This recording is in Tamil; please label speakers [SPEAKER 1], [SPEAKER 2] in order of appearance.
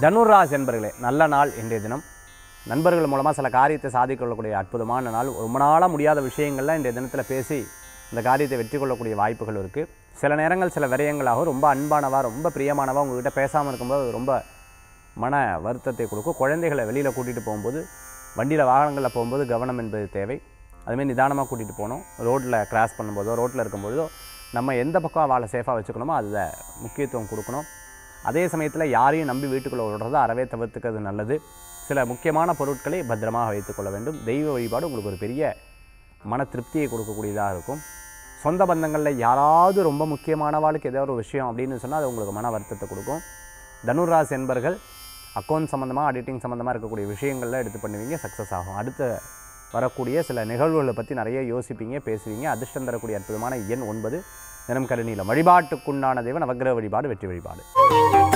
[SPEAKER 1] தனுராஸ் என்பர்களே நல்ல நாள் இன்றைய தினம் நண்பர்கள் மூலமாக சில காரியத்தை சாதிக்க கொள்ளக்கூடிய அற்புதமான நாள் ரொம்ப நாளாக முடியாத விஷயங்கள்லாம் இன்றைய தினத்தில் பேசி இந்த காரியத்தை வெற்றி கொள்ளக்கூடிய வாய்ப்புகள் இருக்குது சில நேரங்கள் சில விரயங்களாகவும் ரொம்ப அன்பானவா ரொம்ப பிரியமானவா உங்ககிட்ட பேசாமல் இருக்கும்போது அது ரொம்ப மன வருத்தத்தை கொடுக்கும் குழந்தைகளை வெளியில் கூட்டிகிட்டு போகும்போது வண்டியில் வாகனங்களில் போகும்போது கவனம் என்பது தேவை அதுமாதிரி நிதானமாக கூட்டிகிட்டு போகணும் ரோட்டில் கிராஸ் பண்ணும்போதோ ரோட்டில் இருக்கும்பொழுதோ நம்ம எந்த பக்கம் அவளை சேஃபாக வச்சுக்கணுமோ அதில் முக்கியத்துவம் கொடுக்கணும் அதே சமயத்தில் யாரையும் நம்பி வீட்டுக்குள்ளே விடுறதை அறவே தவிர்த்துக்கிறது நல்லது சில முக்கியமான பொருட்களை பத்திரமாக வைத்துக்கொள்ள வேண்டும் தெய்வ வழிபாடு உங்களுக்கு ஒரு பெரிய மன திருப்தியை கொடுக்கக்கூடியதாக இருக்கும் சொந்த பந்தங்களில் யாராவது ரொம்ப முக்கியமானவாளுக்கு ஏதோ ஒரு விஷயம் அப்படின்னு சொன்னால் அது உங்களுக்கு மன வருத்தத்தை கொடுக்கும் தனுராஸ் என்பர்கள் அக்கௌண்ட் சம்மந்தமாக ஆடிட்டிங் சம்மந்தமாக இருக்கக்கூடிய விஷயங்கள்லாம் எடுத்து பண்ணுவீங்க சக்ஸஸ் ஆகும் அடுத்து வரக்கூடிய சில நிகழ்வுகளை பற்றி நிறைய யோசிப்பீங்க பேசுவீங்க அதிர்ஷ்டம் தரக்கூடிய அற்புதமான எண் ஒன்பது நிறம் கருநீலம் வழிபாட்டுக்குண்டான தெய்வம் நவக்கிரக வழிபாடு வெற்றி வழிபாடு